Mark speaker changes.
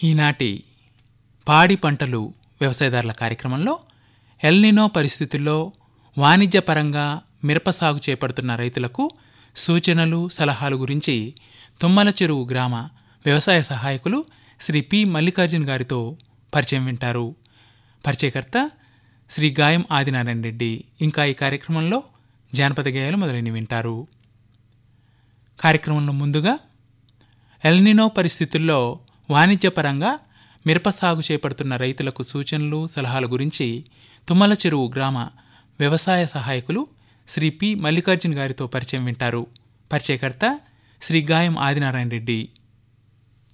Speaker 1: ఈనాటి పాడి పంటలు వ్యవసాయదారుల కార్యక్రమంలో ఎల్నినో పరిస్థితుల్లో వాణిజ్యపరంగా మిరప సాగు చేపడుతున్న రైతులకు సూచనలు సలహాలు గురించి తుమ్మల చెరువు గ్రామ వ్యవసాయ సహాయకులు శ్రీ పి మల్లికార్జున్ గారితో పరిచయం వింటారు పరిచయకర్త శ్రీ గాయం ఆదినారాయణ రెడ్డి ఇంకా ఈ కార్యక్రమంలో జానపద గేయాలు మొదలైనవి వింటారు కార్యక్రమంలో ముందుగా ఎల్నినో పరిస్థితుల్లో వాణిజ్యపరంగా మిరప సాగు చేపడుతున్న రైతులకు సూచనలు సలహాల గురించి తుమ్మల చెరువు గ్రామ వ్యవసాయ సహాయకులు శ్రీ పి మల్లికార్జున్ గారితో పరిచయం వింటారు పరిచయకర్త శ్రీ గాయం ఆదినారాయణ రెడ్డి